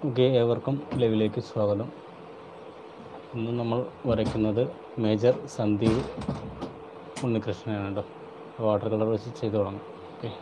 okay ഏവർക്കും ലൈവിലേക്ക് സ്വാഗതം ഇന്ന് നമ്മൾ വരയ്ക്കുന്നത് മേജർ സന്ദീപ് ഉണ്ണികൃഷ്ണനാണ് കേട്ടോ വാട്ടർ കളർ വെച്ച് ചെയ്തു തുടങ്ങാം ഓക്കെ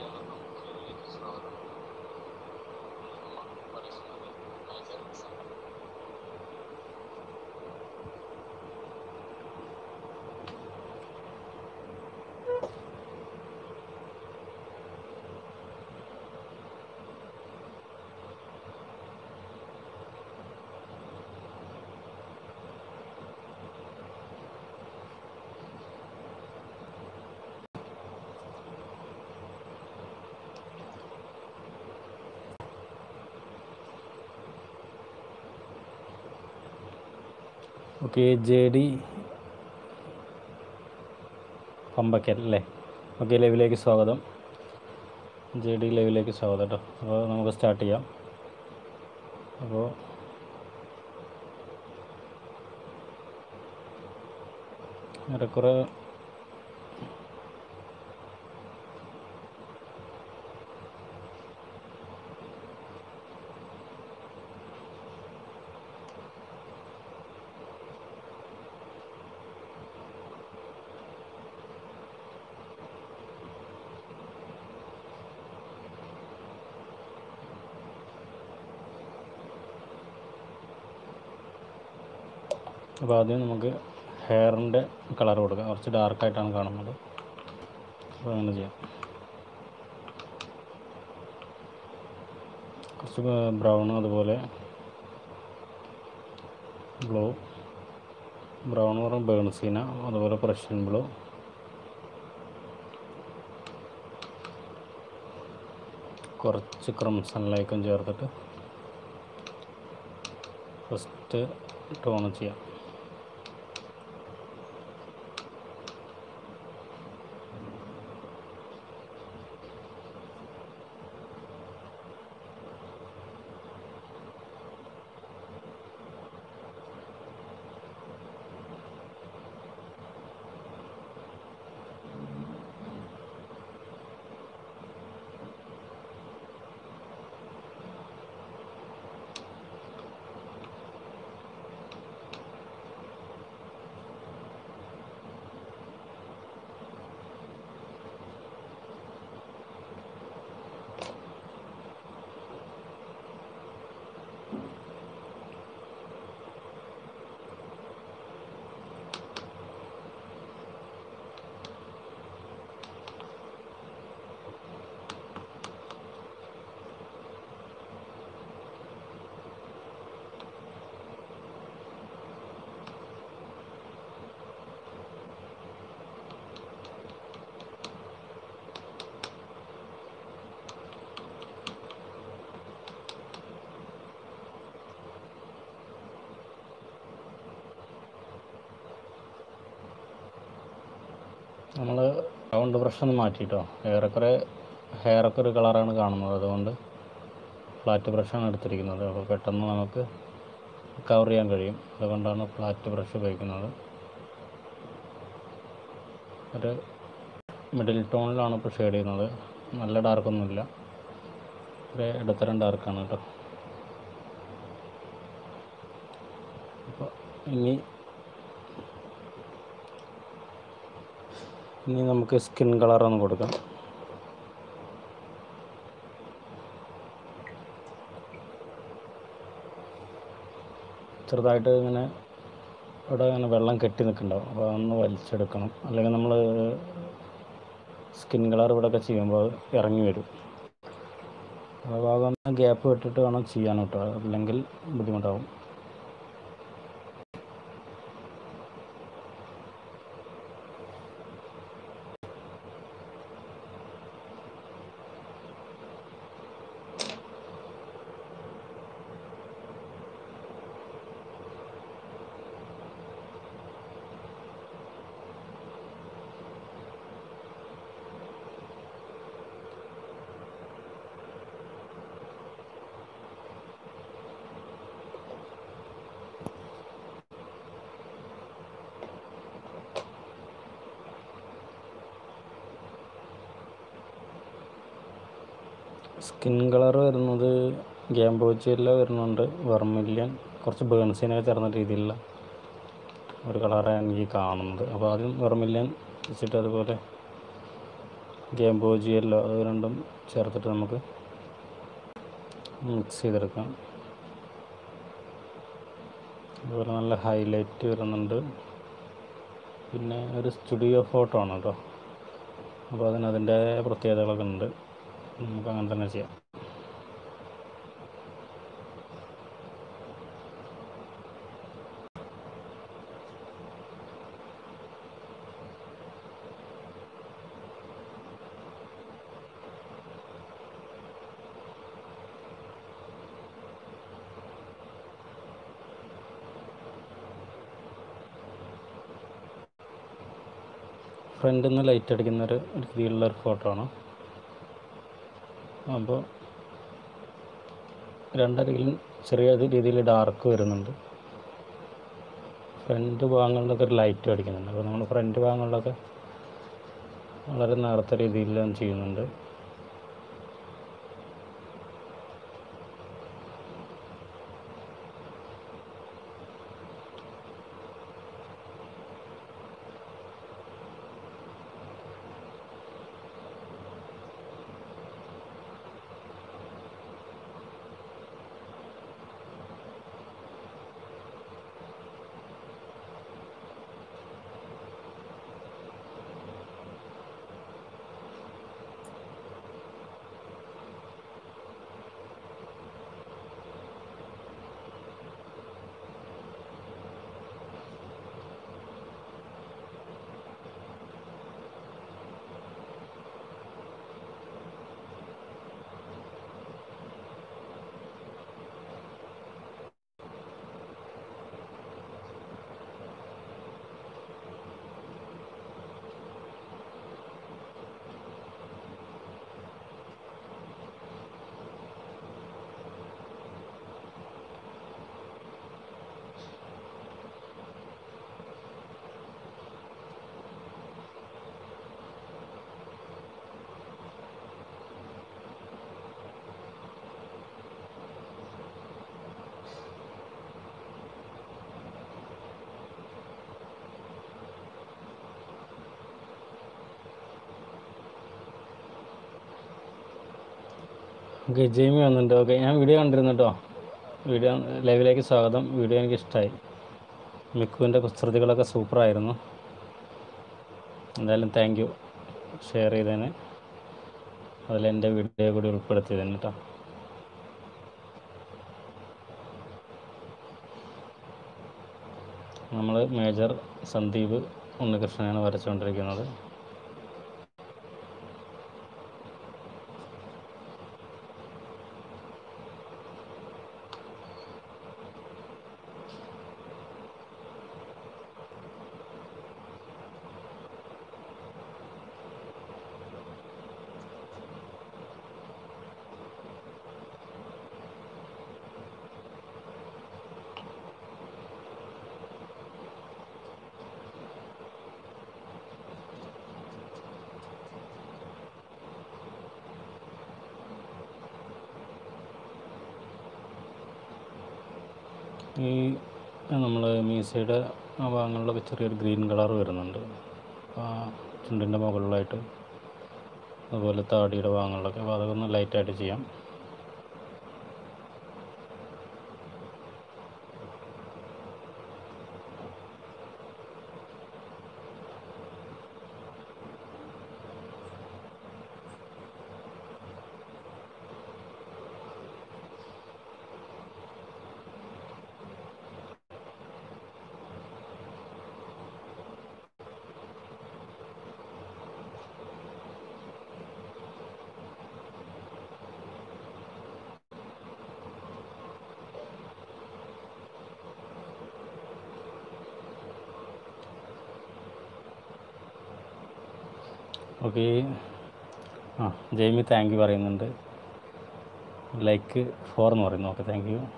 ഓക്കെ ജെ ഡി പമ്പക്കൽ അല്ലേ ഓക്കെ ലൈവിലേക്ക് സ്വാഗതം ജെ ഡി ലൈവിലേക്ക് സ്വാഗതം കേട്ടോ അപ്പോൾ നമുക്ക് സ്റ്റാർട്ട് ചെയ്യാം അപ്പോൾ ഏറെക്കുറെ അപ്പോൾ ആദ്യം നമുക്ക് ഹെയറിൻ്റെ കളർ കൊടുക്കാം കുറച്ച് ഡാർക്കായിട്ടാണ് കാണുന്നത് അപ്പോൾ അങ്ങനെ ചെയ്യാം കുറച്ച് ബ്രൗൺ അതുപോലെ ബ്ലൂ ബ്രൗൺ പറഞ്ഞ ബേൺസീന അതുപോലെ പ്രഷ്യൻ ബ്ലൂ കുറച്ച് ക്രംസണിലേക്കും ചേർത്തിട്ട് ഫസ്റ്റ് ടോൺ ചെയ്യാം നമ്മൾ റൗണ്ട് ബ്രഷ് ഒന്ന് മാറ്റിയിട്ടോ ഏറെക്കുറെ ഹെയറൊക്കെ ഒരു കളറാണ് കാണുന്നത് അതുകൊണ്ട് ഫ്ലാറ്റ് ബ്രഷാണ് എടുത്തിരിക്കുന്നത് അപ്പോൾ പെട്ടെന്ന് നമുക്ക് കവർ ചെയ്യാൻ കഴിയും അതുകൊണ്ടാണ് ഫ്ലാറ്റ് ബ്രഷ് ഉപയോഗിക്കുന്നത് ഒരു മിഡിൽ ടോണിലാണ് ഇപ്പോൾ ഷെയ്ഡ് ചെയ്യുന്നത് നല്ല ഡാർക്കൊന്നുമില്ല ഒരു ഇടത്തരം ഡാർക്കാണ് കേട്ടോ അപ്പോൾ ഇനി ഇനി നമുക്ക് സ്കിൻ കളർ ഒന്ന് കൊടുക്കാം ചെറുതായിട്ട് ഇങ്ങനെ ഇവിടെ ഇങ്ങനെ വെള്ളം കെട്ടി നിൽക്കുന്നുണ്ടാവും അപ്പോൾ അതൊന്ന് വലിച്ചെടുക്കണം അല്ലെങ്കിൽ നമ്മൾ സ്കിൻ കളർ ഇവിടെയൊക്കെ ചെയ്യുമ്പോൾ അത് ഇറങ്ങി വരും ആ ഭാഗം ഗ്യാപ്പ് വിട്ടിട്ട് വേണം ചെയ്യാൻ കേട്ടോ അല്ലെങ്കിൽ ബുദ്ധിമുട്ടാവും സ്കിൻ കളർ വരുന്നത് ഗ്യാമ്പോച്ചിയെല്ലാം വരുന്നുണ്ട് വെർമില്യൻ കുറച്ച് ബേൺസിനൊക്കെ ചേർന്ന രീതിയിലുള്ള ഒരു കളറാണ് എനിക്ക് കാണുന്നത് അപ്പോൾ ആദ്യം വെർമില്യൻ വെച്ചിട്ട് അതുപോലെ ഗ്യാമ്പോജിയല്ലോ അത് രണ്ടും ചേർത്തിട്ട് നമുക്ക് മിക്സ് ചെയ്തെടുക്കാം അതുപോലെ നല്ല ഹൈലൈറ്റ് വരുന്നുണ്ട് പിന്നെ ഒരു സ്റ്റുഡിയോ ഫോട്ടോ ആണ് കേട്ടോ അപ്പോൾ അതിന് അതിൻ്റെ പ്രത്യേകതകളൊക്കെ ഉണ്ട് നമുക്ക് അങ്ങനെ തന്നെ ചെയ്യാം ഫ്രണ്ടിൽ നിന്ന് ലൈറ്റ് അടിക്കുന്ന ഒരു രീതിയിലുള്ള ഒരു ഫോട്ടോ ആണ് അപ്പോൾ രണ്ടരികിലും ചെറിയ രീതിയിൽ ഡാർക്ക് വരുന്നുണ്ട് ഫ്രണ്ട് ഭാഗങ്ങളിലൊക്കെ ഒരു ലൈറ്റ് അടിക്കുന്നുണ്ട് അപ്പോൾ നമ്മൾ ഫ്രണ്ട് ഭാഗങ്ങളിലൊക്കെ വളരെ നേർത്ത രീതിയിൽ ഞാൻ ചെയ്യുന്നുണ്ട് ഓക്കെ ജെയ്മി വന്നിട്ടുണ്ട് ഓക്കെ ഞാൻ വീഡിയോ കണ്ടിരുന്നു കേട്ടോ വീഡിയോ ലൈവിലേക്ക് സ്വാഗതം വീഡിയോ എനിക്ക് ഇഷ്ടമായി മിക്കുവിൻ്റെ കുസൃതികളൊക്കെ സൂപ്പറായിരുന്നു എന്തായാലും താങ്ക് യു ഷെയർ ചെയ്തതിന് അതിൽ എൻ്റെ വീഡിയോ കൂടി ഉൾപ്പെടുത്തിയതിന് കേട്ടോ നമ്മൾ മേജർ സന്ദീപ് ഉണ്ണികൃഷ്ണനാണ് വരച്ചുകൊണ്ടിരിക്കുന്നത് ഈ നമ്മൾ മീസയുടെ ആ ഭാഗങ്ങളിലൊക്കെ ചെറിയൊരു ഗ്രീൻ കളർ വരുന്നുണ്ട് ആ ചുണ്ടിൻ്റെ മുകളിലായിട്ട് അതുപോലെ താടിയുടെ ഭാഗങ്ങളിലൊക്കെ അപ്പോൾ അതൊക്കെ ഒന്ന് ലൈറ്റായിട്ട് ചെയ്യാം ഓക്കെ ആ ജെയ്മി താങ്ക് യു പറയുന്നുണ്ട് ലൈക്ക് ഫോർ എന്ന് പറയുന്നു ഓക്കെ താങ്ക് യു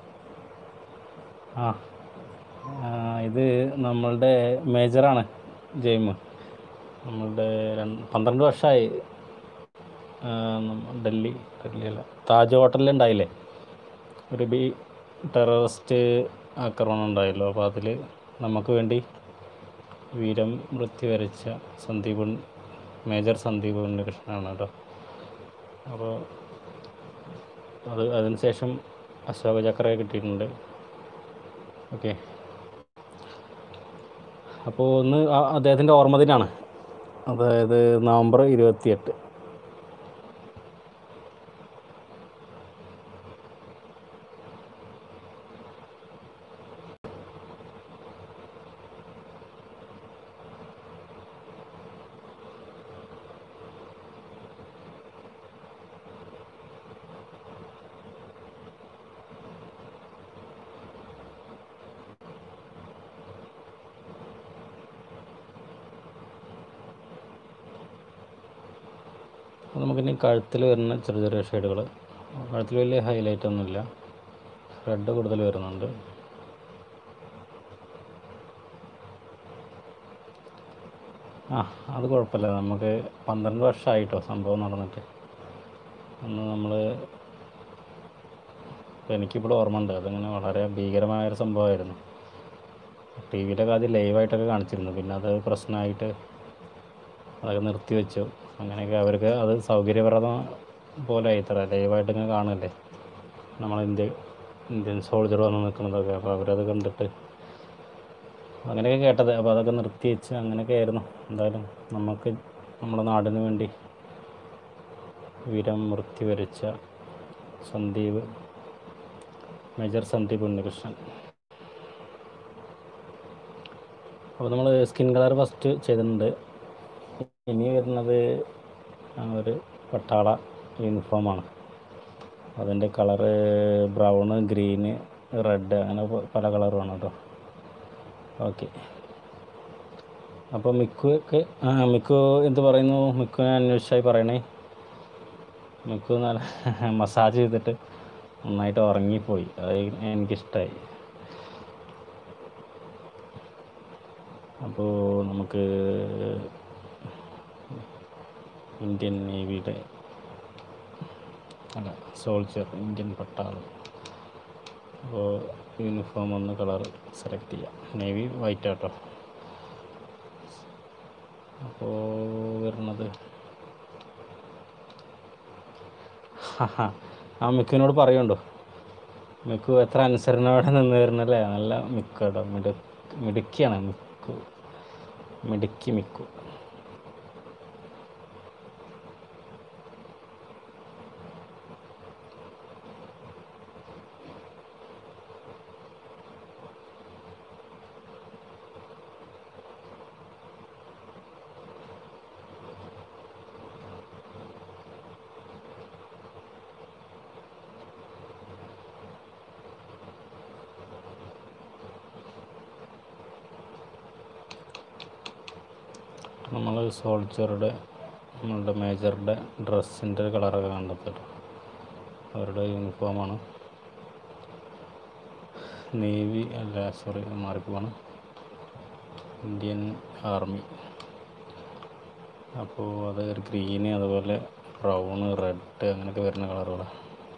ആ ആ, ഇത് നമ്മളുടെ മേജറാണ് ജെയിം നമ്മളുടെ രണ്ട് പന്ത്രണ്ട് വർഷമായി ആ, നമ്മ- ഡൽഹി ഡൽഹിയല്ല താജ് ഹോട്ടലിൽ ഉണ്ടായില്ലേ ഒരു ബി ടെററിസ്റ്റ് ആക്രമണം ഉണ്ടായല്ലോ അപ്പോൾ അതിൽ നമുക്ക് വേണ്ടി വീരം മൃത്യു വരിച്ച സന്ദീപ് ഉണ്ണി- മേജർ സന്ദീപ് ഉണ്ണികൃഷ്ണനാണ് കേട്ടോ അപ്പോൾ അത് അതിനുശേഷം അശോക ചക്ര കിട്ടിയിട്ടുണ്ട് ഓക്കെ അപ്പോൾ ഒന്ന് ആ- അദ്ദേഹത്തിൻ്റെ ഓർമ്മ ദിനാണ് അതായത് നവംബർ ഇരുപത്തിയെട്ട് അപ്പോൾ നമുക്കിനി കഴുത്തിൽ വരുന്ന ചെറിയ ചെറിയ ഷെയ്ഡുകൾ കഴുത്തിൽ വലിയ ഹൈലൈറ്റ് ഒന്നുമില്ല റെഡ് കൂടുതൽ വരുന്നുണ്ട് ആ അത് കുഴപ്പമില്ല നമുക്ക് പന്ത്രണ്ട് വർഷമായിട്ടോ സംഭവം നടന്നിട്ട് അന്ന് നമ്മൾ എനിക്കിപ്പോഴും ഓർമ്മ ഉണ്ട് അതങ്ങനെ വളരെ ഭീകരമായൊരു സംഭവമായിരുന്നു ടി വിയിലൊക്കെ ആദ്യം ലൈവായിട്ടൊക്കെ കാണിച്ചിരുന്നു പിന്നെ അത് പ്രശ്നമായിട്ട് അതൊക്കെ നിർത്തി വെച്ചു അങ്ങനെയൊക്കെ അവർക്ക് അത് സൗകര്യപ്രദം പോലെ ആയിത്തറ ലൈവായിട്ട് ഇങ്ങനെ കാണുമല്ലേ നമ്മൾ ഇന്ത്യ ഇന്ത്യൻ സോൾജർ വന്ന് നിൽക്കുന്നതൊക്കെ അപ്പോൾ അവരത് കണ്ടിട്ട് അങ്ങനെയൊക്കെ കേട്ടത് അപ്പോൾ അതൊക്കെ നിർത്തി വെച്ച് അങ്ങനെയൊക്കെ ആയിരുന്നു എന്തായാലും നമുക്ക് നമ്മുടെ നാടിന് വേണ്ടി വീരം മൃത്യു വരിച്ച സന്ദീപ് മേജർ സന്ദീപ് ഉണ്ണികൃഷ്ണൻ അപ്പോൾ നമ്മൾ സ്കിൻ കളർ ഫസ്റ്റ് ചെയ്തിട്ടുണ്ട് ഇനി വരുന്നത് ആ ഒരു പട്ടാള യൂണിഫോമാണ് അതിൻ്റെ കളറ് ബ്രൗണ് ഗ്രീന് റെഡ് അങ്ങനെ പ- പല കളറുമാണ് കേട്ടോ ഓക്കെ അപ്പോൾ മിക്കു ഒക്കെ ആ മിക്കു എന്ത് പറയുന്നു മിക്കുവിനെ അന്വേഷിച്ചായി പറയണേ മിക്കു നല്ല മസാജ് ചെയ്തിട്ട് നന്നായിട്ട് ഉറങ്ങിപ്പോയി അത് എനിക്കിഷ്ടമായി അപ്പോൾ നമുക്ക് ഇന്ത്യൻ നേവിയുടെ അല്ല സോൾജർ ഇന്ത്യൻ പട്ടാളം അപ്പോൾ യൂണിഫോം ഒന്ന് കളർ സെലക്ട് ചെയ്യാം നേവി വൈറ്റ് ആട്ടോ അപ്പോൾ വരുന്നത് ആ മിക്കുവിനോട് പറയുണ്ടോ മിക്കു എത്ര അനുസരണയോടെ നിന്ന് വരുന്നല്ലേ നല്ല മിക്കു കേട്ടോ മിടു മിടുക്കിയാണ് മിക്കു മിടുക്കി മിക്കു നമ്മൾ സോൾജറുടെ നമ്മളുടെ മേജറുടെ ഡ്രസ്സിൻ്റെ കളറൊക്കെ കണ്ടെത്തിട്ട് അവരുടെ യൂണിഫോമാണ് നേവി അല്ല സോറി മാറിപ്പോവാണ് ഇന്ത്യൻ ആർമി അപ്പോൾ അത് ഒരു ഗ്രീന് അതുപോലെ ബ്രൗണ് റെഡ് അങ്ങനെയൊക്കെ വരുന്ന കളറുകളാണ്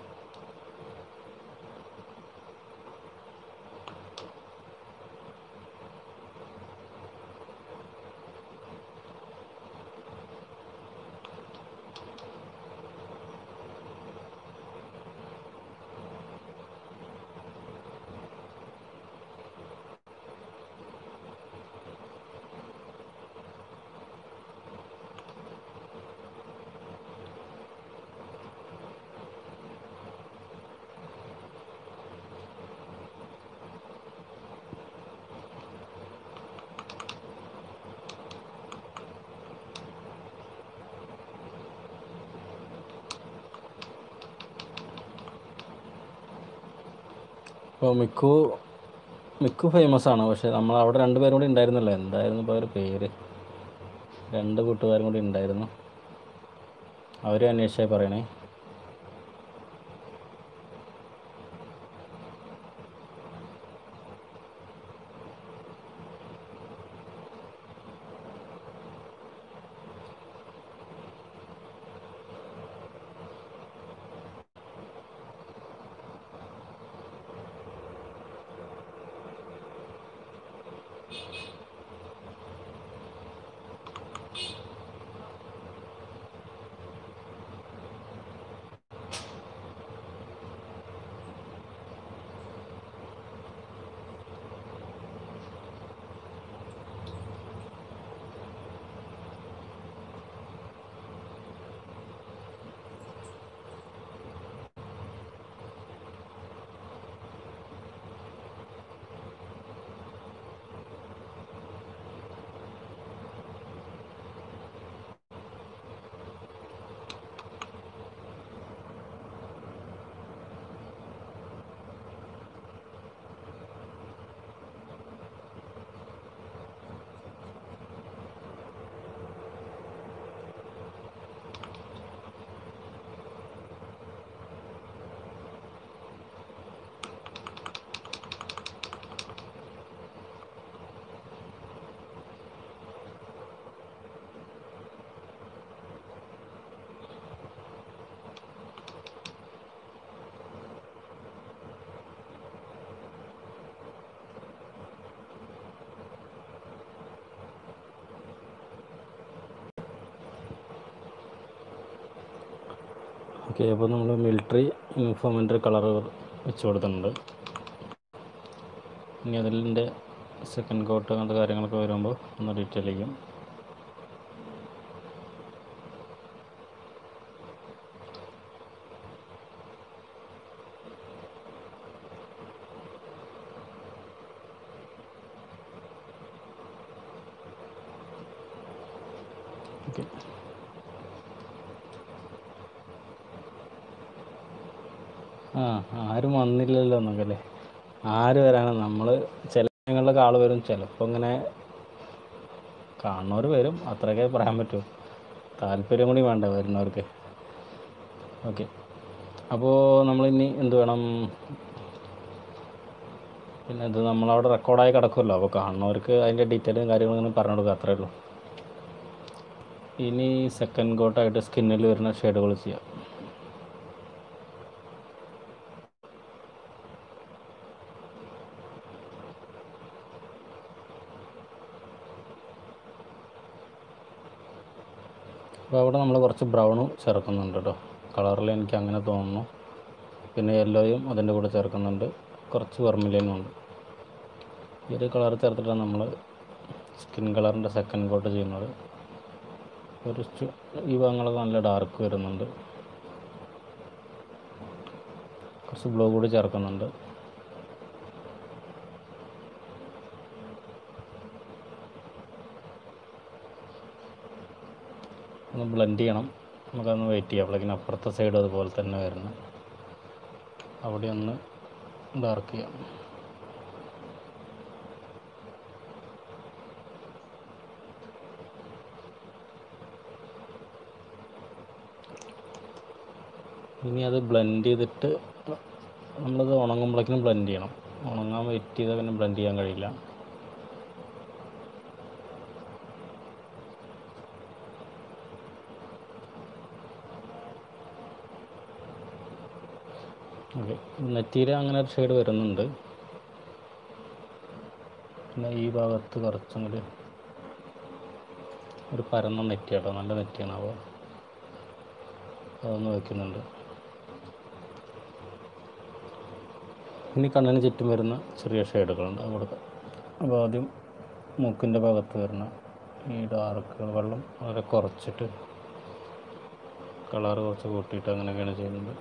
അപ്പോൾ മിക്കു മിക്കു ഫേമസ് ആണ് പക്ഷേ നമ്മൾ അവിടെ രണ്ട് പേരും കൂടി ഉണ്ടായിരുന്നല്ലോ എന്തായിരുന്നു ഇപ്പോൾ ഒരു പേര് രണ്ട് കൂട്ടുകാരും കൂടി ഉണ്ടായിരുന്നു അവരെ അന്വേഷിച്ചായി പറയണേ ഓക്കെ അപ്പോൾ നമ്മൾ മിലിറ്ററി യൂണിഫോമിൻ്റെ കളർ വെച്ച് കൊടുത്തിട്ടുണ്ട് ഇനി അതിൻ്റെ സെക്കൻഡ് കോട്ട് അങ്ങനത്തെ കാര്യങ്ങളൊക്കെ വരുമ്പോൾ ഒന്ന് ഡീറ്റെയിൽ ചെയ്യും ഓക്കെ ആ ആരും വന്നില്ലല്ലോ എന്നൊക്കെ ആര് വരാനാണ് നമ്മൾ ചില ഞങ്ങളിലൊക്കെ ആൾ വരും ചിലപ്പോൾ ഇങ്ങനെ കാണുന്നവർ വരും അത്രയൊക്കെ പറയാൻ പറ്റൂ താല്പര്യം കൂടി വേണ്ട വരുന്നവർക്ക് ഓക്കെ അപ്പോൾ നമ്മളിനി എന്ത് വേണം പിന്നെ ഇത് നമ്മളവിടെ റെക്കോർഡായി കിടക്കുമല്ലോ അപ്പോൾ കാണുന്നവർക്ക് അതിൻ്റെ ഡീറ്റെയിലും കാര്യങ്ങളും ഇങ്ങനെ പറഞ്ഞു കൊടുക്കുക അത്രേ ഉള്ളൂ ഇനി സെക്കൻഡ് കോട്ടായിട്ട് സ്കിന്നിൽ വരുന്ന ഷെയ്ഡുകൾ ചെയ്യാം അപ്പോൾ അവിടെ നമ്മൾ കുറച്ച് ബ്രൗണും ചേർക്കുന്നുണ്ട് കേട്ടോ കളറിൽ എനിക്ക് അങ്ങനെ തോന്നുന്നു പിന്നെ യെല്ലോയും അതിൻ്റെ കൂടെ ചേർക്കുന്നുണ്ട് കുറച്ച് വെർമിലിയനും ഉണ്ട് ഈ ഒരു കളർ ചേർത്തിട്ടാണ് നമ്മൾ സ്കിൻ കളറിൻ്റെ സെക്കൻഡ് കോട്ട് ചെയ്യുന്നത് ഒരു ചു- ഈ ഭാഗങ്ങളൊക്കെ നല്ല ഡാർക്ക് വരുന്നുണ്ട് കുറച്ച് ബ്ലൂ കൂടി ചേർക്കുന്നുണ്ട് ഒന്ന് ബ്ലെൻഡ് ചെയ്യണം നമുക്കൊന്ന് വെയിറ്റ് ചെയ്യാം അപ്പോഴേക്കും അപ്പുറത്തെ സൈഡ് അതുപോലെ തന്നെ വരുന്നു അവിടെ ഒന്ന് ഡാർക്ക് ചെയ്യാം ഇനി അത് ബ്ലെൻഡ് ചെയ്തിട്ട് നമ്മളത് ഉണങ്ങുമ്പോഴേക്കും ബ്ലെൻഡ് ചെയ്യണം ഉണങ്ങാൻ വെയിറ്റ് ചെയ്താൽ പിന്നെ ബ്ലെൻഡ് ചെയ്യാൻ കഴിയില്ല ഓക്കെ നെറ്റിയിൽ അങ്ങനെ ഒരു ഷെയ്ഡ് വരുന്നുണ്ട് പിന്നെ ഈ ഭാഗത്ത് കുറച്ചും കൂടി ഒരു പരന്ന നെറ്റി കേട്ടോ നല്ല നെറ്റിയാണ് അപ്പോൾ അതൊന്ന് വയ്ക്കുന്നുണ്ട് ഇനി കണ്ണിന് ചുറ്റും വരുന്ന ചെറിയ ഷെയ്ഡുകളുണ്ട് അത് കൊടുക്കാം അപ്പോൾ ആദ്യം മൂക്കിൻ്റെ ഭാഗത്ത് വരുന്ന ഈ ഡാർക്ക് വെള്ളം വളരെ കുറച്ചിട്ട് കളർ കുറച്ച് കൂട്ടിയിട്ട് അങ്ങനെയൊക്കെയാണ് ചെയ്യുന്നത്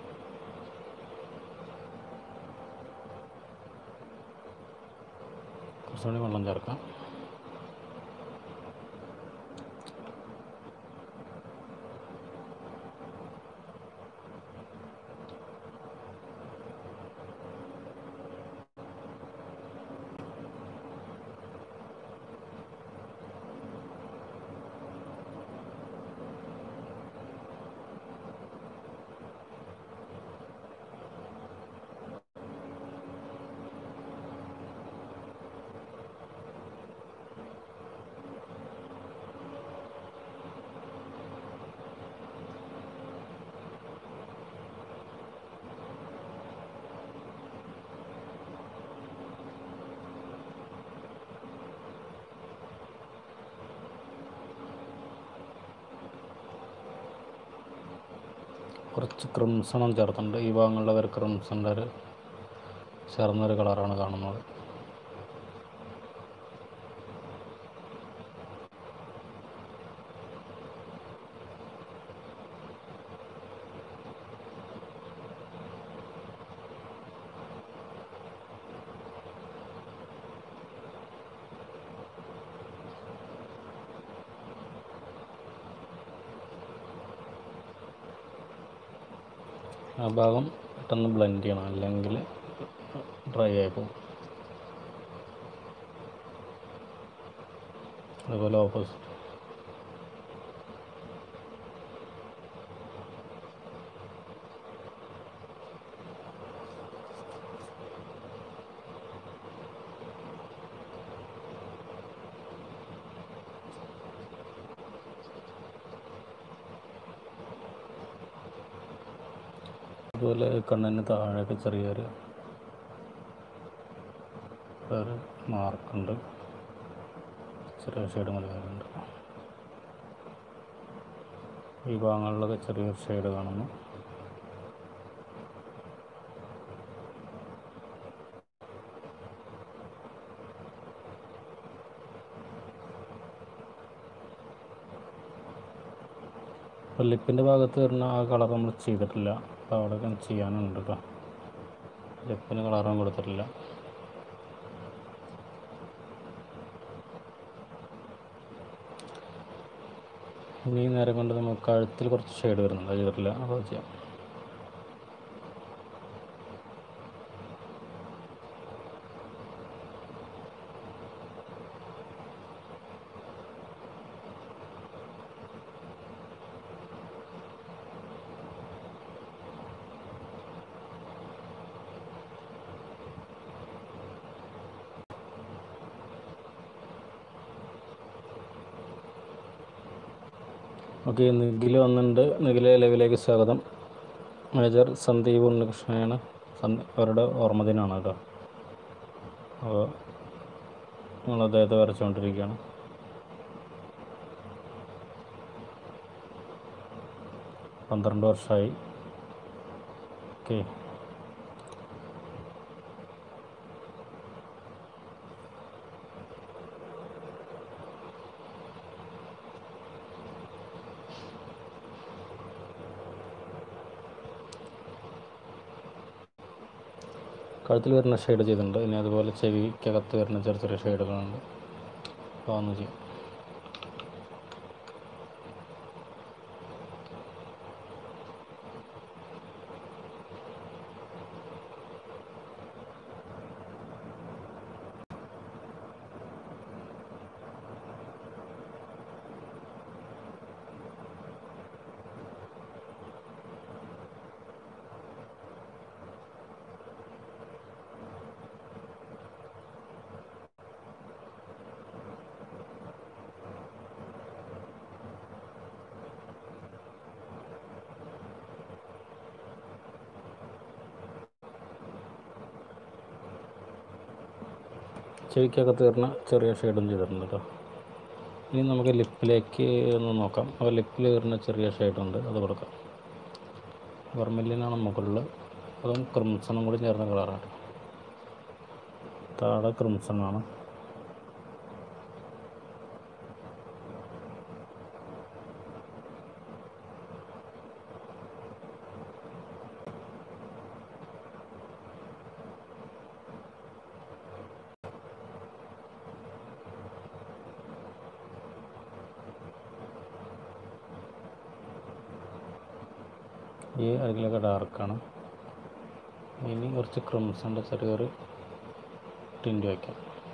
കുറച്ചുകൂടി വെള്ളം ചേർക്കാം കുറച്ച് ക്രിംസണും ചേർത്തുണ്ട് ഈ ഭാഗങ്ങളിലൊക്കെ ഒരു ക്രിംസണിൻ്റെ ഒരു ചേർന്നൊരു കളറാണ് കാണുന്നത് ആ ഭാഗം പെട്ടെന്ന് ബ്ലെൻഡ് ചെയ്യണം അല്ലെങ്കിൽ ഡ്രൈ ആയി പോകും അതുപോലെ ഓപ്പോസിറ്റ് അതുപോലെ കണ്ണിന് താഴെയൊക്കെ ചെറിയൊരു ഒരു മാർക്കുണ്ട് ചെറിയ ഷെയ്ഡ് നൽകാറുണ്ട് ഈ ഭാഗങ്ങളിലൊക്കെ ചെറിയൊരു ഷെയ്ഡ് കാണുന്നു അപ്പോൾ ലിപ്പിൻ്റെ ഭാഗത്ത് വരുന്ന ആ കളർ നമ്മൾ ചെയ്തിട്ടില്ല അപ്പോൾ അവിടെ ചെയ്യാനുണ്ട് കേട്ടോ ലിപ്പിന് കളറൊന്നും കൊടുത്തിട്ടില്ല ഇനി ഈ നേരം കൊണ്ട് നമുക്ക് കഴുത്തിൽ കുറച്ച് ഷെയ്ഡ് വരുന്നുണ്ട് അത് ചെയ്തിട്ടില്ല അപ്പോൾ അത് ചെയ്യാം ഓക്കെ നിഖിൽ വന്നിട്ടുണ്ട് നിഖിലെ ലൈവിലേക്ക് സ്വാഗതം മേജർ സന്ദീപ് ഉണ്ണികൃഷ്ണനാണ് സന്ദ- അവരുടെ ഓർമ്മദിനമാണ് കേട്ടോ അപ്പോൾ നമ്മൾ അദ്ദേഹത്തെ വരച്ചുകൊണ്ടിരിക്കുകയാണ് പന്ത്രണ്ട് വർഷമായി ഓക്കെ കഴുത്തിൽ വരുന്ന ഷെയ്ഡ് ചെയ്തിട്ടുണ്ട് ഇനി അതുപോലെ ചെവിക്കകത്ത് വരുന്ന ചെറിയ ചെറിയ ഷെയ്ഡുകളുണ്ട് അപ്പോൾ ഒന്ന് ചെയ്യാം ചെവിക്കകത്ത് വരുന്ന ചെറിയ ഷെയ്ഡും ചെയ്തിട്ടുണ്ട് കേട്ടോ ഇനി നമുക്ക് ലിപ്പിലേക്ക് ഒന്ന് നോക്കാം അപ്പോൾ ലിപ്പിൽ വരുന്ന ചെറിയ ഷെയ്ഡുണ്ട് അത് കൊടുക്കാം വെർമില്ലിനാണ് മുകളിൽ അതും ക്രിംസണും കൂടി ചേർന്ന കളറാണ് താഴെ ക്രിംസൺ ആണ് ഈ അരികിലൊക്കെ ഡാർക്കാണ് ഇനി കുറച്ച് ക്രിംസണിൻ്റെ ചെറിയൊരു ടിൻറ്റ് വയ്ക്കാം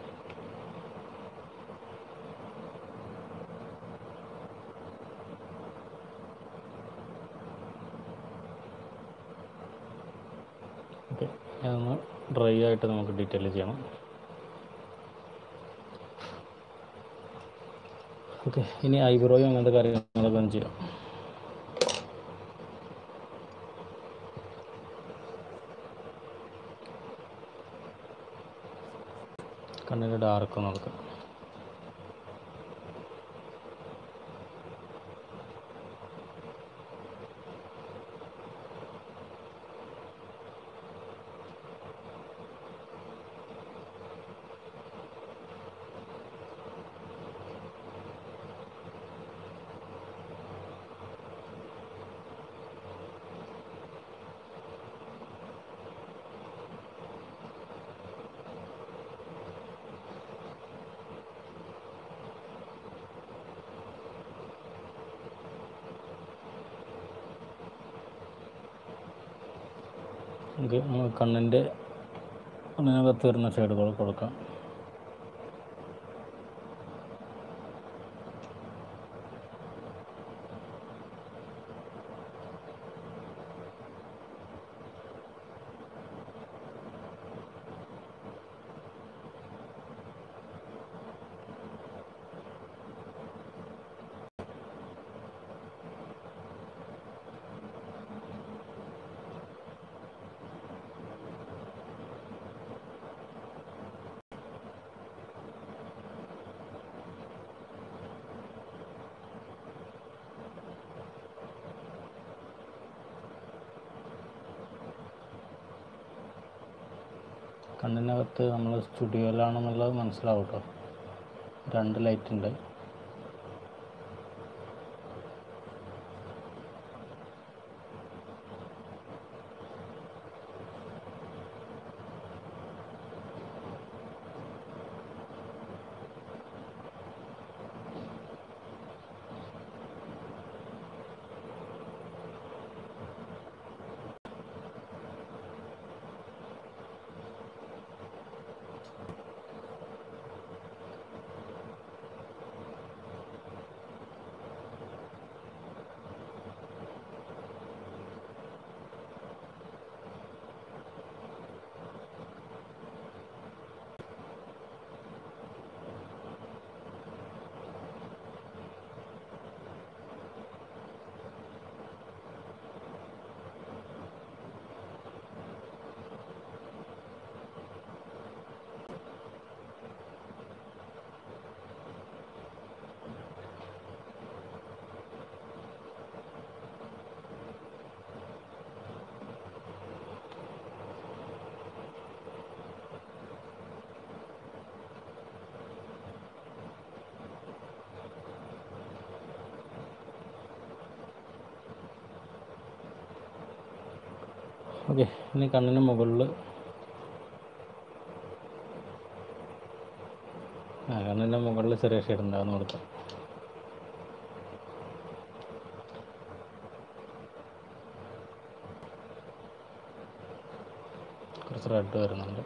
ഓക്കെ അതൊന്ന് ഡ്രൈ ആയിട്ട് നമുക്ക് ഡീറ്റെയിൽ ചെയ്യണം ഓക്കെ ഇനി ഐബ്രോയും അങ്ങനത്തെ കാര്യങ്ങളൊക്കെ ഒന്ന് ചെയ്യാം കണ്ണിൻ്റെ ഡാർക്ക് നോക്കാം നമുക്ക് നമ്മൾ കണ്ണിൻ്റെ കണ്ണിനകത്ത് വരുന്ന ഷെയ്ഡുകൾ കൊടുക്കാം കണ്ണിനകത്ത് നമ്മൾ സ്റ്റുഡിയോയിലാണെന്നുള്ളത് മനസ്സിലാവും കേട്ടോ രണ്ട് ലൈറ്റ് ഉണ്ട് ഓക്കെ ഇനി കണ്ണിന് മുകളിൽ ആ കണ്ണിൻ്റെ മുകളിൽ ചെറിയ ഷെയ്ഡ് ഉണ്ടാകുന്ന കൊടുക്കാം കുറച്ച് റെഡ് വരുന്നുണ്ട്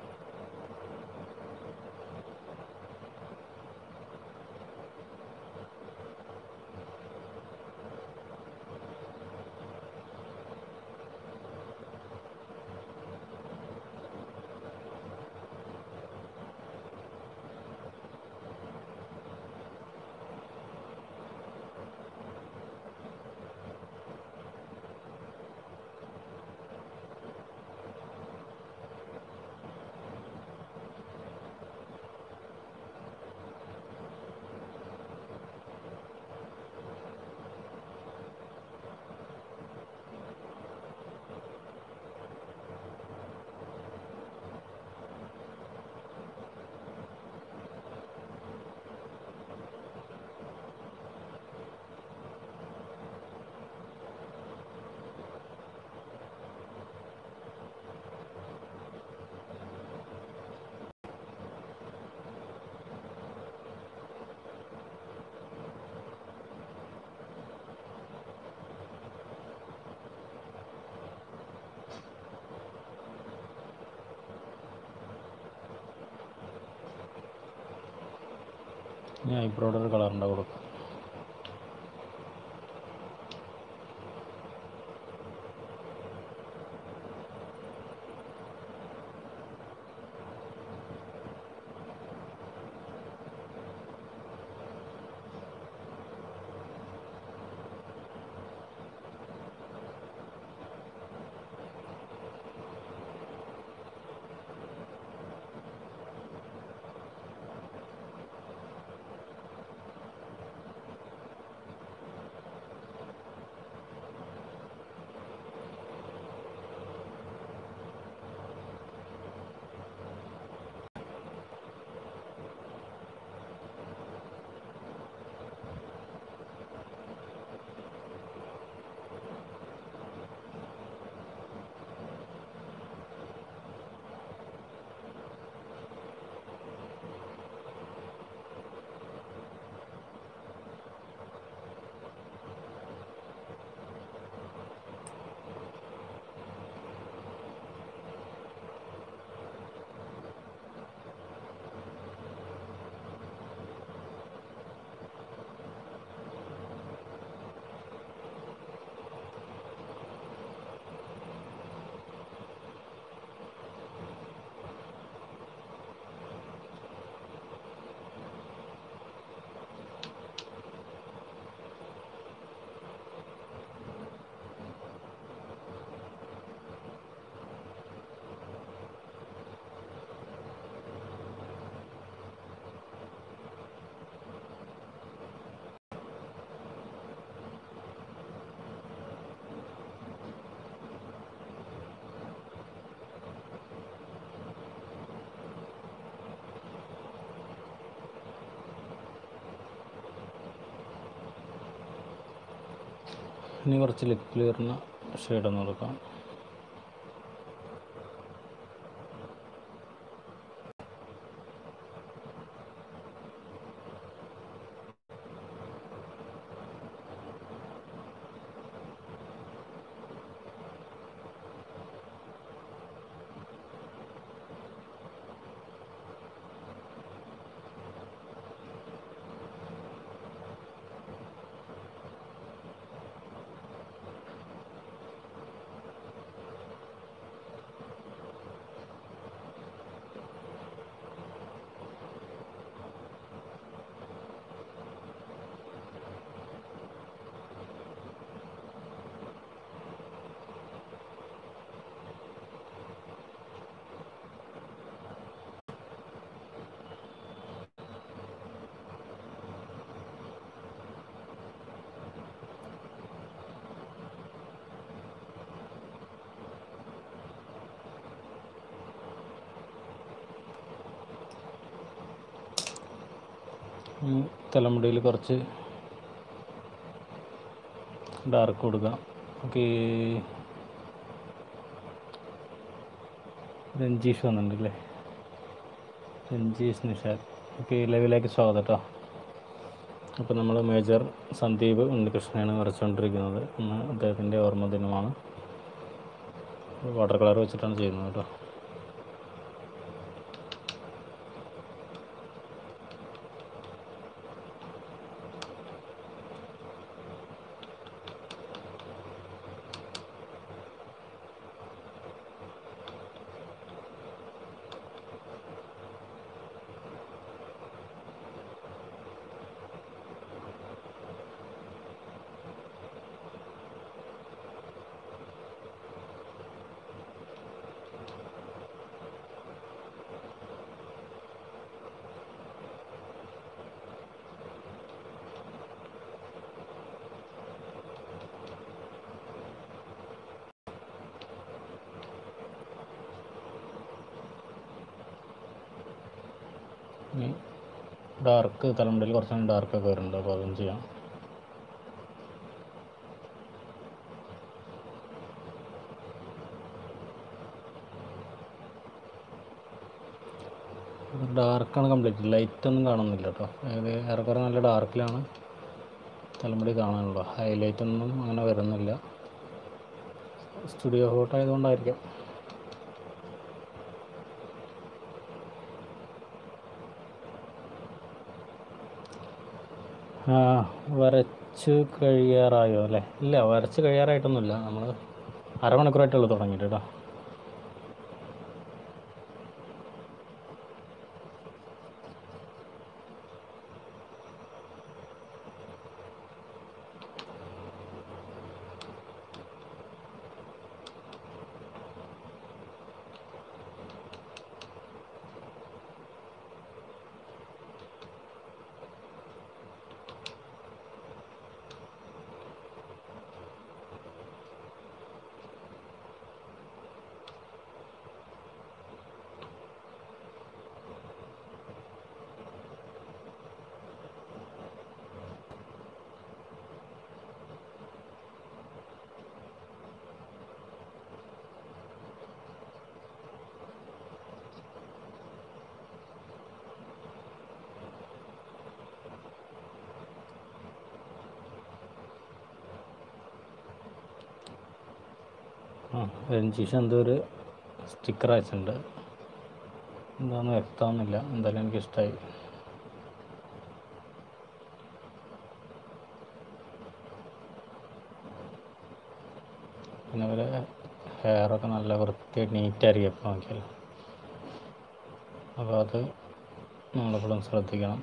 ഇനി ഐബ്രോയുടെ ഒരു കളറിൻ്റെ കൊടുക്കാം ഇനി കുറച്ച് ലിപ് ക്ലിയറിന് ഷെയ്ഡ് ഒന്ന് കൊടുക്കാം ഇനി തലമുടിയിൽ കുറച്ച് ഡാർക്ക് കൊടുക്കാം നമുക്ക് ഈ രഞ്ജീഷ് വന്നിട്ടുണ്ടല്ലേ രഞ്ജീഷ് നിഷാദ് ഓക്കെ ലൈവിലേക്ക് സ്വാഗതം കേട്ടോ അപ്പോൾ നമ്മൾ മേജർ സന്ദീപ് ഉണ്ണികൃഷ്ണനാണ് വരച്ചുകൊണ്ടിരിക്കുന്നത് ഇന്ന് അദ്ദേഹത്തിൻ്റെ ഓർമ്മ ദിനമാണ് വാട്ടർ കളർ വെച്ചിട്ടാണ് ചെയ്യുന്നത് കേട്ടോ ഇനി ഡാർക്ക് തലമുടിയിൽ കുറച്ചുകൂടി ഡാർക്കൊക്കെ വരുന്നുണ്ട് അപ്പോൾ അതും ചെയ്യാം ഡാർക്കാണ് കംപ്ലീറ്റ് ലൈറ്റ് ഒന്നും കാണുന്നില്ല കേട്ടോ അതായത് ഏറെക്കുറെ നല്ല ഡാർക്കിലാണ് തലമുടി കാണാനുള്ളത് ഹൈലൈറ്റ് ഒന്നും അങ്ങനെ വരുന്നില്ല സ്റ്റുഡിയോ ഫോട്ടോ ആയതുകൊണ്ടായിരിക്കാം ആ, വരച്ച് കഴിയാറായോ അല്ലേ ഇല്ല വരച്ച് കഴിയാറായിട്ടൊന്നുമില്ല നമ്മൾ അരമണിക്കൂറായിട്ടുള്ളൂ തുടങ്ങിയിട്ട് കേട്ടോ ആ രഞ്ജീഷ് എന്തോ ഒരു സ്റ്റിക്കർ അയച്ചിട്ടുണ്ട് എന്താണെന്ന് വ്യക്തമാകുന്നില്ല എന്തായാലും എനിക്കിഷ്ടമായി പിന്നെ അവരെ ഹെയറൊക്കെ നല്ല വൃത്തിയായിട്ട് നീറ്റായിരിക്കും എപ്പോൾ നോക്കിയാലും അപ്പോൾ അത് നമ്മളെപ്പോഴും ശ്രദ്ധിക്കണം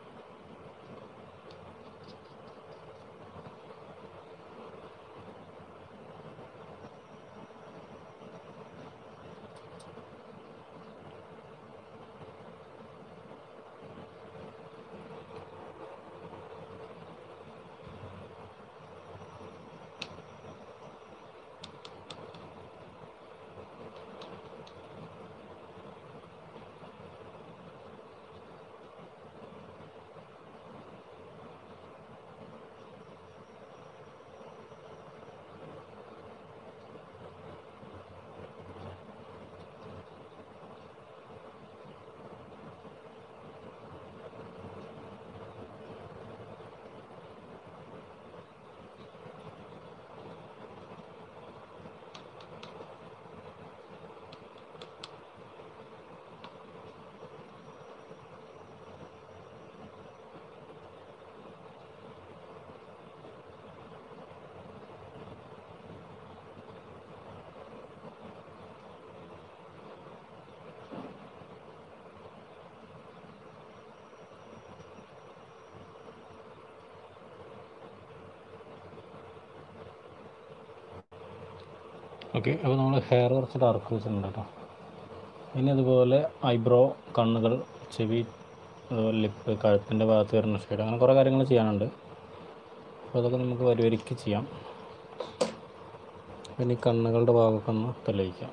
ഓക്കെ അപ്പോൾ നമ്മൾ ഹെയർ കുറച്ച് ഡാർക്ക് വെച്ചിട്ടുണ്ട് കേട്ടോ ഇനി അതുപോലെ ഐബ്രോ കണ്ണുകൾ ചെവി അതുപോലെ ലിപ്പ് കഴുത്തിൻ്റെ ഭാഗത്ത് വരുന്ന ഷെയ്ഡ് അങ്ങനെ കുറേ കാര്യങ്ങൾ ചെയ്യാനുണ്ട് അപ്പോൾ അതൊക്കെ നമുക്ക് വരി വരിക്ക് ചെയ്യാം പിന്നെ ഈ കണ്ണുകളുടെ ഭാഗമൊക്കെ ഒന്ന് തെളിയിക്കാം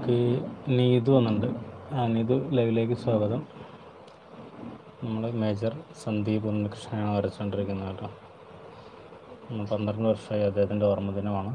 നമുക്ക് നീതു വന്നിട്ടുണ്ട് ആ നീതു ലൈവിലേക്ക് സ്വാഗതം നമ്മൾ മേജർ സന്ദീപ് ഉണ്ണികൃഷ്ണനാണ് വരച്ചുകൊണ്ടിരിക്കുന്നത് കേട്ടോ ഉം, പന്ത്രണ്ട് വർഷമായി അദ്ദേഹത്തിൻ്റെ ഓർമ്മദിനമാണ്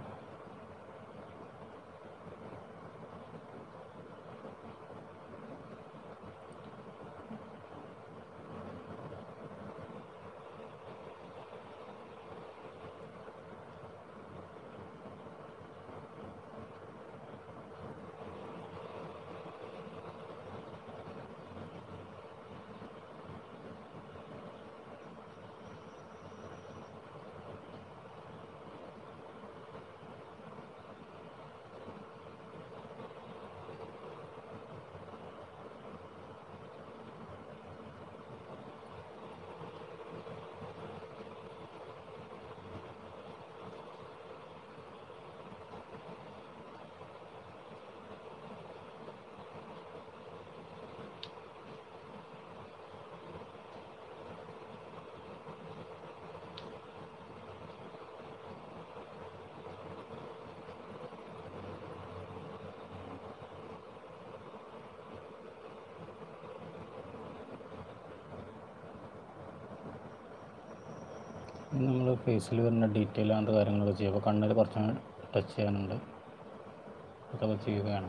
ഇനി നമ്മൾ ഫേസിൽ വരുന്ന ഡീറ്റെയിൽ അങ്ങനത്തെ കാര്യങ്ങളൊക്കെ ചെയ്യും അപ്പോൾ കണ്ണിൽ കുറച്ച് ടച്ച് ചെയ്യാനുണ്ട് അതൊക്കെ ചെയ്യുകയാണ്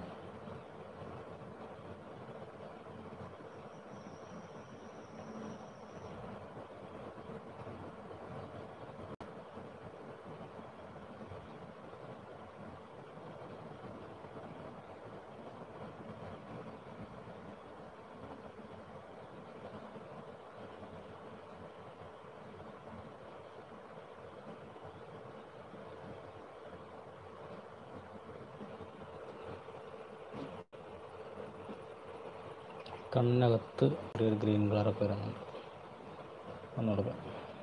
കണ്ണിനകത്ത് ഒരു ഗ്രീൻ കളറൊക്കെ വരുന്നുണ്ട് ഒന്ന് കൊടുക്കാം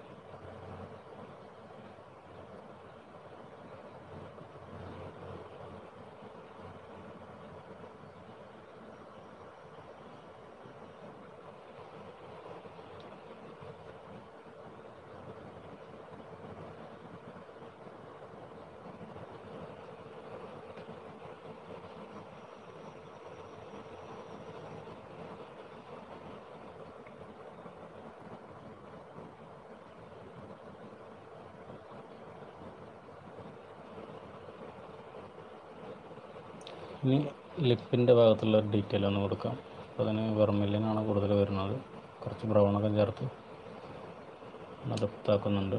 ഇനി ലിപ്പിൻ്റെ ഭാഗത്തുള്ള ഒരു ഡീറ്റെയിൽ ഒന്ന് കൊടുക്കാം അപ്പോൾ അതിന് വെർമില്ലിനാണ് കൂടുതൽ വരുന്നത് കുറച്ച് ബ്രൗണൊക്കെ ചേർത്ത് മതത്താക്കുന്നുണ്ട്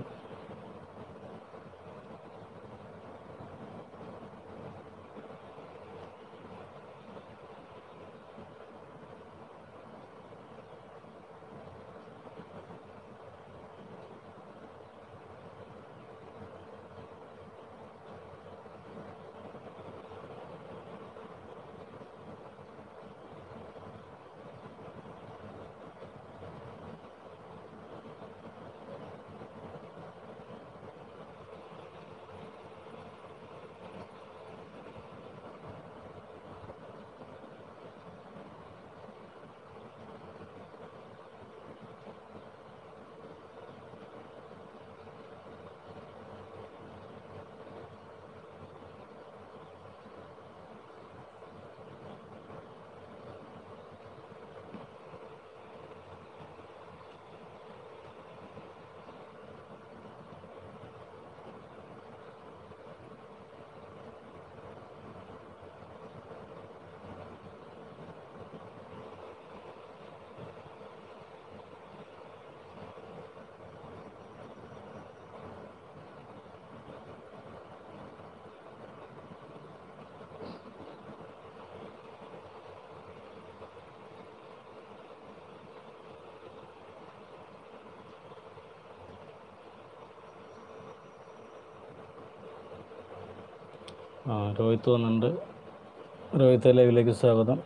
ആ രോഹിത്ത് വന്നിട്ടുണ്ട് രോഹിത്ത് ലൈവിലേക്ക് സ്വാഗതം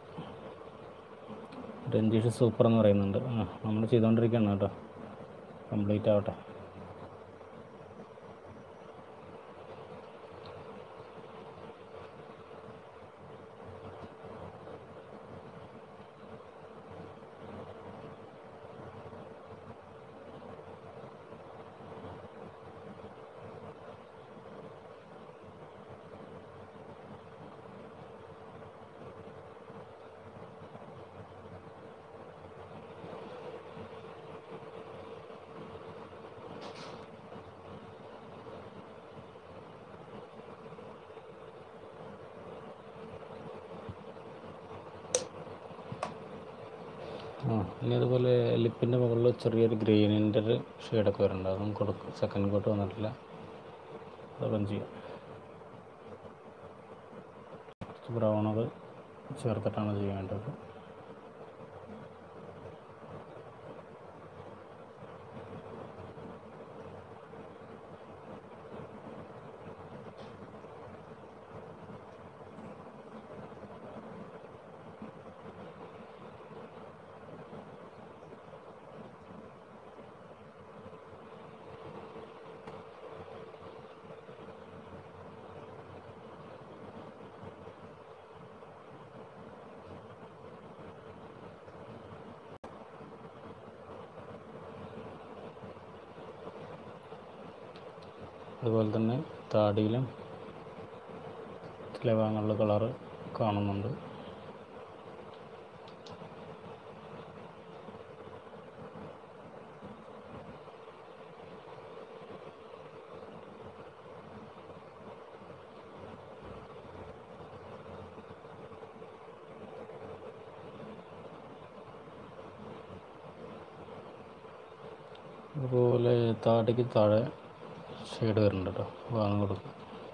രഞ്ജീഷ് സൂപ്പർ എന്ന് പറയുന്നുണ്ട് ആ നമ്മൾ ചെയ്തുകൊണ്ടിരിക്കുകയാണ് കേട്ടോ കംപ്ലീറ്റ് ആവട്ടെ ഇനി അതുപോലെ ലിപ്പിൻ്റെ മുകളിൽ ചെറിയൊരു ഗ്രീനിൻ്റെ ഒരു ഷെയ്ഡൊക്കെ വരുന്നുണ്ട് അതും കൊടുക്കും സെക്കൻഡ് കോട്ട് വന്നിട്ടില്ല അതൊക്കെ ചെയ്യാം കുറച്ച് ബ്രൗണത് ചേർത്തിട്ടാണ് ചെയ്യേണ്ടത് അതുപോലെ തന്നെ താടിയിലും ചില ഭാഗങ്ങളിൽ കളറ് കാണുന്നുണ്ട് അതുപോലെ താടിക്ക് താഴെ ഷെയ്ഡ് വരുന്നുണ്ട് കേട്ടോ ഭാഗം കൊടുക്കും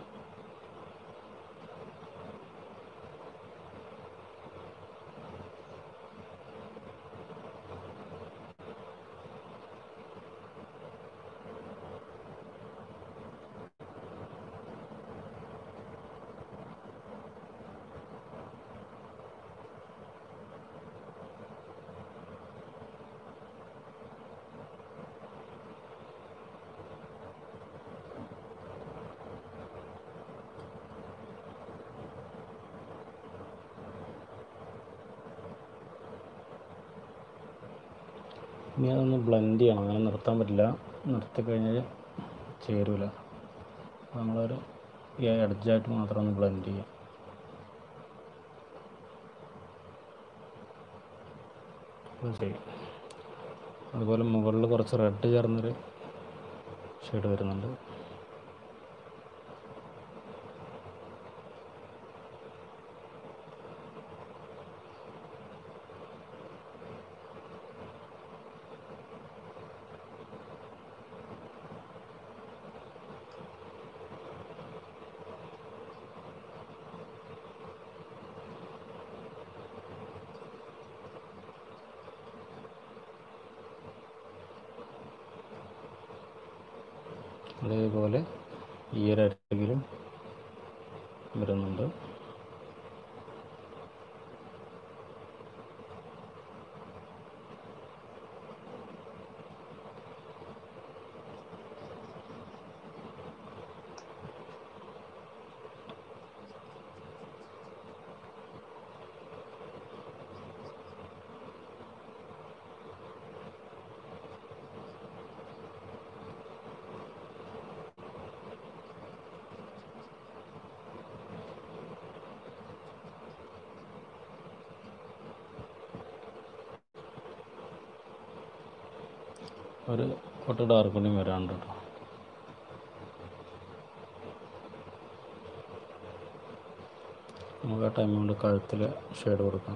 ഇനി അതൊന്ന് ബ്ലെൻഡ് ചെയ്യണം അങ്ങനെ നിർത്താൻ പറ്റില്ല നിർത്തി കഴിഞ്ഞാൽ ചേരൂല അപ്പോൾ നമ്മളൊരു ഈ എഡ്ജായിട്ട് മാത്രം ഒന്ന് ബ്ലെൻഡ് ചെയ്യാം അപ്പോൾ ശരി അതുപോലെ മുകളിൽ കുറച്ച് റെഡ് ചേർന്നൊരു ഷെയ്ഡ് വരുന്നുണ്ട് അതേപോലെ ഈ ഒരു അരികിലും വരുന്നുണ്ട് ഒരു കൊട്ട് ഡാർക്ക് കൂടിയും വരാനുണ്ട് കേട്ടോ നമുക്ക് ആ ടൈം കൊണ്ട് കഴുത്തിൽ ഷെയ്ഡ് കൊടുക്കാം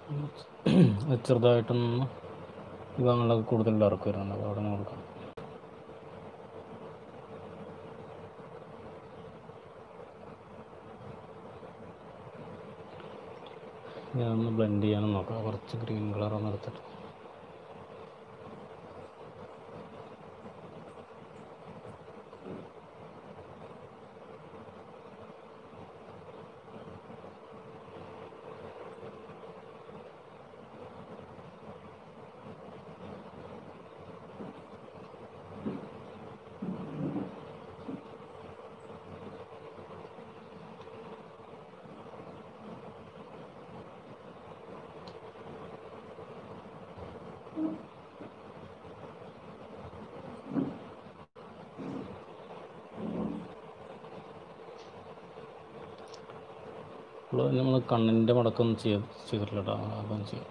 അത് ചെറുതായിട്ടൊന്ന് ഈ ഭാഗങ്ങളിലൊക്കെ കൂടുതൽ ഡാർക്ക് വരുന്നുണ്ട് അപ്പോൾ അവിടെ നിന്ന് കൊടുക്കാം ഞാനൊന്ന് ബ്ലെൻഡ് ചെയ്യാനും നോക്കാം കുറച്ച് ഗ്രീൻ കളർ ഒന്ന് എടുത്തിട്ട് അപ്പോൾ നമ്മൾ കണ്ണിൻ്റെ മടക്കൊന്നും ചെയ്ത് ചെയ്തിട്ടില്ല കേട്ടോ അപ്പം ചെയ്യാം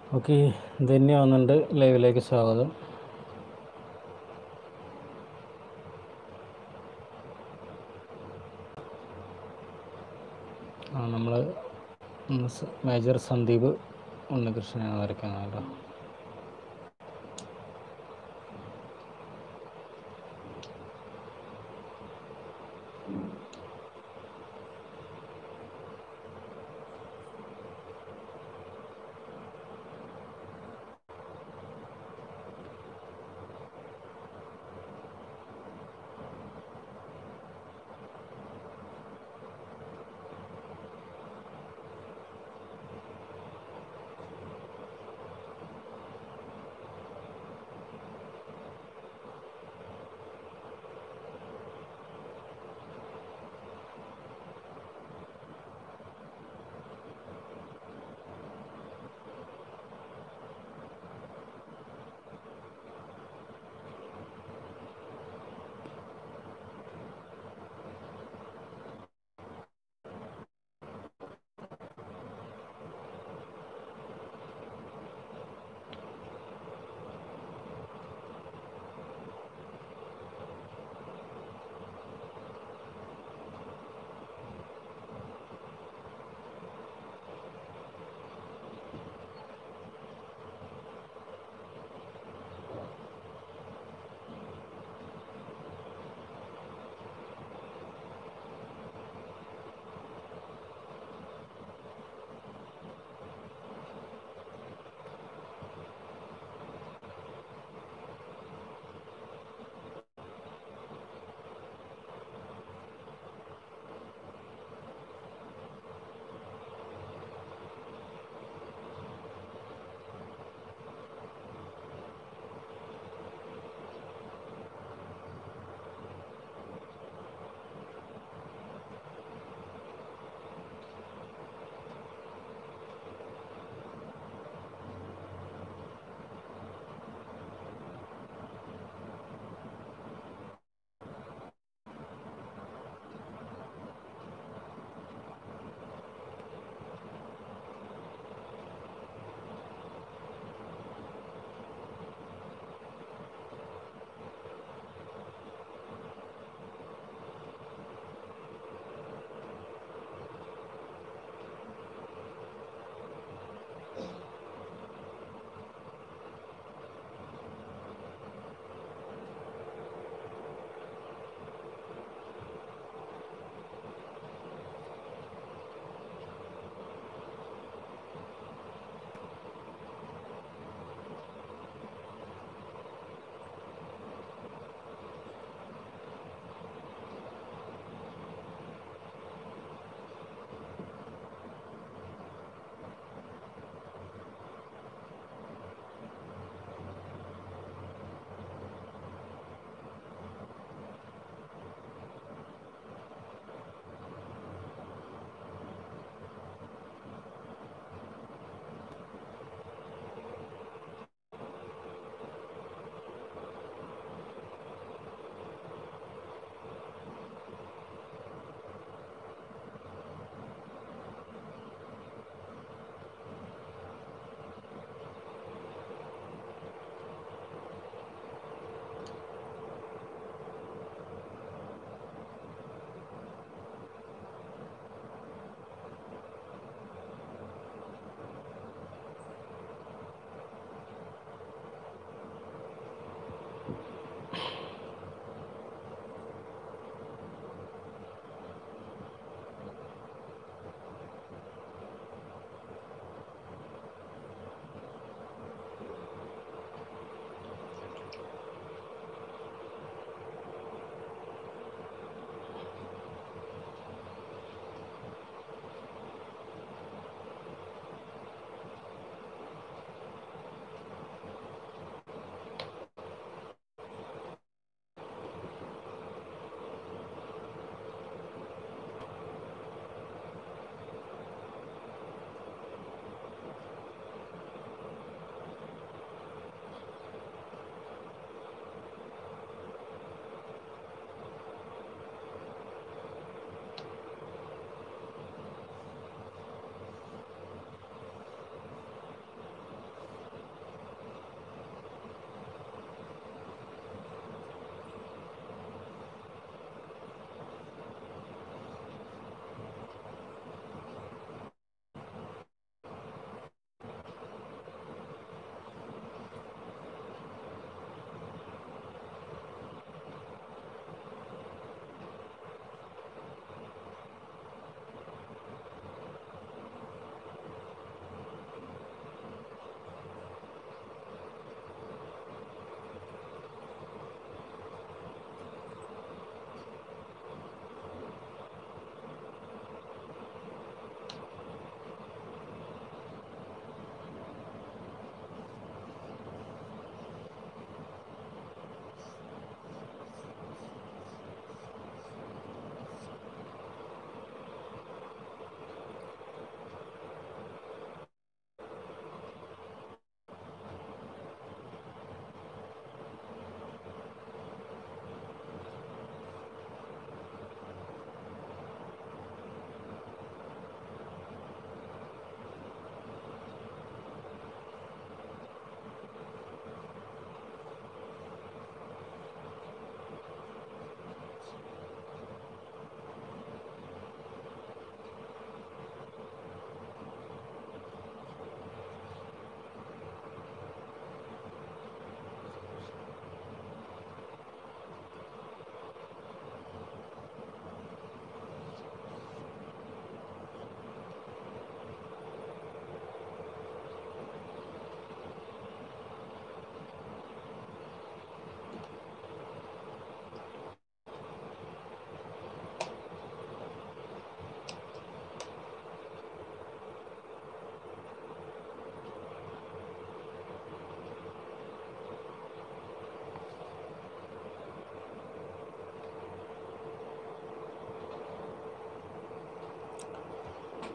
ഓക്കെ ധന്യ വന്നിട്ടുണ്ട് ലൈവിലേക്ക് സ്വാഗതം ആ നമ്മൾ മേജർ സന്ദീപ് ഉണ്ണികൃഷ്ണനാണ് വരയ്ക്കുന്നത് കേട്ടോ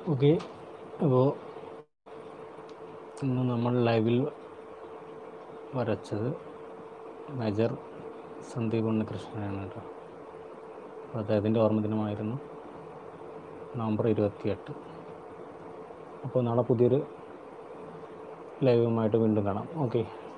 ഓക്കെ അപ്പോൾ ഇന്ന് നമ്മൾ ലൈവിൽ വരച്ചത് മേജർ സന്ദീപ് ഉണ്ണികൃഷ്ണനാണ് കേട്ടോ അപ്പോൾ അദ്ദേഹത്തിൻ്റെ ഓർമ്മദിനമായിരുന്നു നവംബർ ഇരുപത്തിയെട്ട് അപ്പോൾ നാളെ പുതിയൊരു ലൈവുമായിട്ട് വീണ്ടും കാണാം ഓക്കെ